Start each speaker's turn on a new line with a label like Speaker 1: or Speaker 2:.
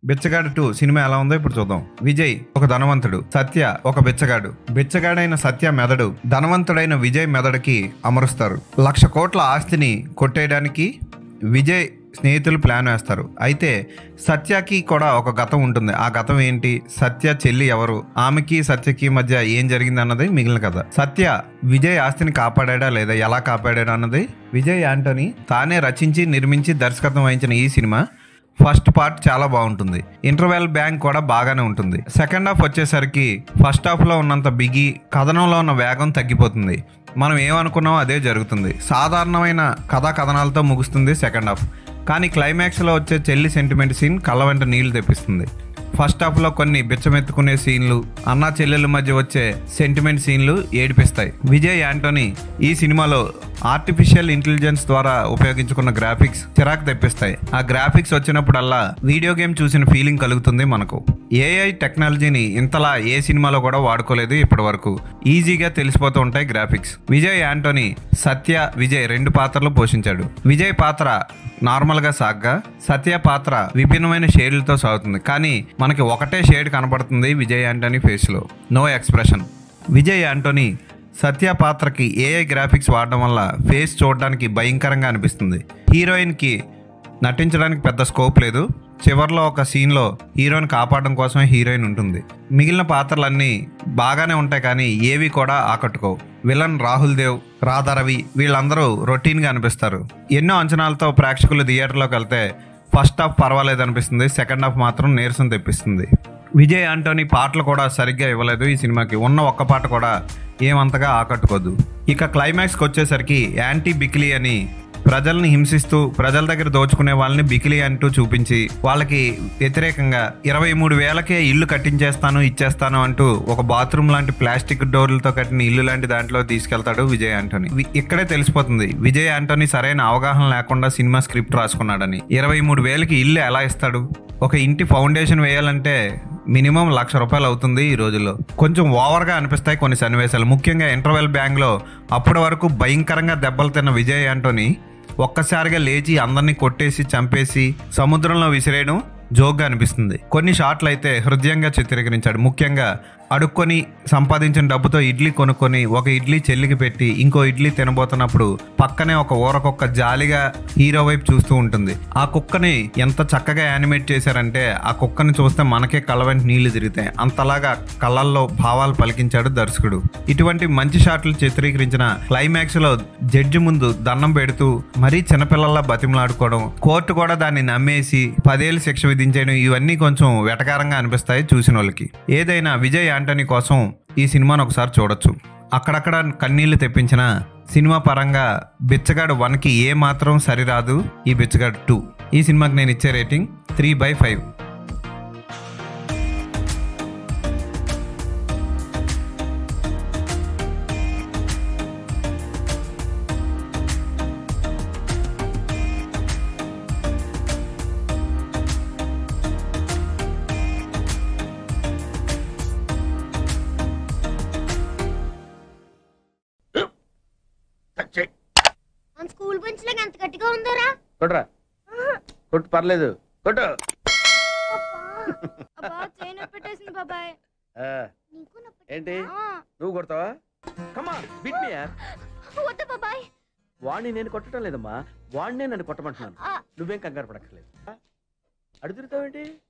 Speaker 1: బిచ్చగాడు two cinema ఎలా ఉందో ఇప్పుడు చూద్దాం విజయ్ ఒక ధనవంతుడు సత్య ఒక బిచ్చగాడు బిచ్చగాడైన సత్య మెదడు ధనవంతుడైన విజయ్ మెదడుకి అమరుస్తారు లక్ష కోట్ల ఆస్తిని కొట్టేయడానికి విజయ్ స్నేహితులు ప్లాన్ వేస్తారు అయితే సత్యకి కూడా ఒక గతం ఉంటుంది ఆ గతం ఏంటి సత్య చెల్లి ఎవరు ఆమెకి సత్యకి మధ్య ఏం జరిగింది అన్నది మిగిలిన కథ సత్య విజయ్ ఆస్తిని కాపాడా లేదా ఎలా కాపాడాడు అన్నది విజయ్ యాంటోనీ తానే రచించి నిర్మించి దర్శకత్వం వహించిన ఈ సినిమా ఫస్ట్ పార్ట్ చాలా బాగుంటుంది ఇంటర్వెల్ బ్యాంక్ కూడా బాగానే ఉంటుంది సెకండ్ హాఫ్ వచ్చేసరికి ఫస్ట్ హాఫ్లో ఉన్నంత బిగి కథనంలో ఉన్న వేగం తగ్గిపోతుంది మనం ఏమనుకున్నామో అదే జరుగుతుంది సాధారణమైన కథా కథనాలతో ముగుస్తుంది సెకండ్ హాఫ్ కానీ క్లైమాక్స్లో వచ్చే చెల్లి సెంటిమెంట్ సీన్ కళ్ళ వెంట నీళ్లు తెప్పిస్తుంది ఫస్ట్ హాఫ్లో కొన్ని బిచ్చమెత్తుకునే సీన్లు అన్నా చెల్లెల మధ్య వచ్చే సెంటిమెంట్ సీన్లు ఏడిపిస్తాయి విజయ్ యాంటోనీ ఈ సినిమాలో ఆర్టిఫిషియల్ ఇంటెలిజెన్స్ ద్వారా ఉపయోగించుకున్న గ్రాఫిక్స్ చిరాకు తెప్పిస్తాయి ఆ గ్రాఫిక్స్ వచ్చినప్పుడల్లా వీడియో గేమ్ చూసిన ఫీలింగ్ కలుగుతుంది మనకు ఏఐ టెక్నాలజీని ఇంతలా ఏ సినిమాలో కూడా వాడుకోలేదు ఇప్పటి వరకు ఈజీగా తెలిసిపోతూ ఉంటాయి గ్రాఫిక్స్ విజయ్ యాంటోనీ సత్య విజయ్ రెండు పాత్రలు పోషించాడు విజయ్ పాత్ర నార్మల్ గా సాగ్గా సత్య పాత్ర విభిన్నమైన షేడ్లతో సాగుతుంది కానీ మనకి ఒకటే షేడ్ కనబడుతుంది విజయ్ యాంటోనీ ఫేస్ లో నో ఎక్స్ప్రెషన్ విజయ్ యాంటోనీ సత్య పాత్రకి ఏఐ గ్రాఫిక్స్ వాడడం వల్ల ఫేస్ చూడడానికి భయంకరంగా అనిపిస్తుంది హీరోయిన్కి నటించడానికి పెద్ద స్కోప్ లేదు చివర్లో ఒక సీన్లో హీరోని కాపాడడం కోసమే హీరోయిన్ ఉంటుంది మిగిలిన పాత్రలన్నీ బాగానే ఉంటాయి కానీ ఏవి కూడా ఆకట్టుకోవు విలన్ రాహుల్ దేవ్ రాధారవి వీళ్ళందరూ రొటీన్గా అనిపిస్తారు ఎన్నో అంచనాలతో ప్రేక్షకులు థియేటర్లోకి వెళ్తే ఫస్ట్ హాఫ్ పర్వాలేదు అనిపిస్తుంది సెకండ్ హాఫ్ మాత్రం నీరసం తెప్పిస్తుంది విజయ్ ఆంటోనీ పాటలు కూడా సరిగ్గా ఇవ్వలేదు ఈ సినిమాకి ఉన్న ఒక్క పాట కూడా ఏమంతగా ఆకట్టుకోదు ఇక క్లైమాక్స్కి వచ్చేసరికి యాంటీ బికిలీ అని ప్రజల్ని హింసిస్తూ ప్రజల దగ్గర దోచుకునే వాళ్ళని బికిలి అంటూ చూపించి వాళ్ళకి వ్యతిరేకంగా ఇరవై మూడు వేలకే ఇల్లు కట్టించేస్తాను ఇచ్చేస్తాను అంటూ ఒక బాత్రూమ్ లాంటి ప్లాస్టిక్ డోర్లతో కట్టిన ఇల్లు లాంటి దాంట్లో తీసుకెళ్తాడు విజయ్ ఆంటోనీ వి- ఇక్కడే తెలిసిపోతుంది విజయ్ ఆంటోనీ సరైన అవగాహన లేకుండా సినిమా స్క్రిప్ట్ రాసుకున్నాడని ఇరవై మూడు వేలకి ఇల్లు ఎలా ఇస్తాడు ఒక ఇంటి ఫౌండేషన్ వేయాలంటే మినిమం లక్ష రూపాయలు అవుతుంది ఈ రోజుల్లో కొంచెం ఓవర్గా అనిపిస్తాయి కొన్ని సన్నివేశాలు ముఖ్యంగా ఇంటర్వెల్ బ్యాంగ్లో అప్పటి వరకు భయంకరంగా దెబ్బలు తిన్న విజయ్ ఆంటోనీ ఒక్కసారిగా లేచి అందరినీ కొట్టేసి చంపేసి సముద్రంలో విసిరేయడం జోక్గా అనిపిస్తుంది కొన్ని షాట్లు అయితే హృదయంగా చిత్రీకరించాడు ముఖ్యంగా అడుక్కొని సంపాదించిన డబ్బుతో ఇడ్లీ కొనుక్కొని ఒక ఇడ్లీ చెల్లికి పెట్టి ఇంకో ఇడ్లీ తినబోతున్నప్పుడు పక్కనే ఒక ఊరకొక్క జాలిగా హీరో వైపు చూస్తూ ఉంటుంది ఆ కుక్కని ఎంత చక్కగా యానిమేట్ చేశారంటే ఆ కుక్కని చూస్తే మనకే కళ్ళ వెంట నీళ్లు తిరుగుతాయి అంతలాగా కళ్ళల్లో భావాలు పలికించాడు దర్శకుడు ఇటువంటి మంచి షాట్లు చిత్రీకరించిన క్లైమాక్స్ లో జడ్జి ముందు దండం పెడుతూ మరీ చిన్నపిల్లల్లా బతిమలాడుకోవడం కోర్టు కూడా దాన్ని నమ్మేసి పదేళ్ళు శిక్ష విధించడం ఇవన్నీ కొంచెం వెటకారంగా అనిపిస్తాయి చూసిన వాళ్ళకి ఏదైనా విజయ్ యాంటనీ కోసం ఈ సినిమాను ఒకసారి చూడొచ్చు అక్కడక్కడ కన్నీళ్లు తెప్పించిన సినిమా పరంగా బిచ్చగాడు వన్కి ఏ మాత్రం సరిరాదు ఈ బిచ్చగాడు టూ ఈ సినిమాకి నేను ఇచ్చే రేటింగ్ త్రీ బై ఫైవ్
Speaker 2: మన స్కూల్ బెంచ్ లాగా ఎంత గట్టిగా ఉందరా
Speaker 3: కొట్రా కొట్టు పర్లేదు కొట్టు
Speaker 2: అబ్బా చైన్ పెట్టేసింది బాబాయ్
Speaker 3: ఆ,
Speaker 2: నీకు నొప్పి
Speaker 3: ఏంటి
Speaker 2: ఆ,
Speaker 3: నువ్వు కొడతావా కమా బిట్ మీ
Speaker 2: వద్దు బాబాయ్
Speaker 3: వాడిని నేను కొట్టడం లేదమ్మా వాడినే నన్ను కొట్టమంటున్నాను
Speaker 2: ఆ,
Speaker 3: నువ్వేం కంగారు పడక్కర్లేదు అడుగుతావేంటి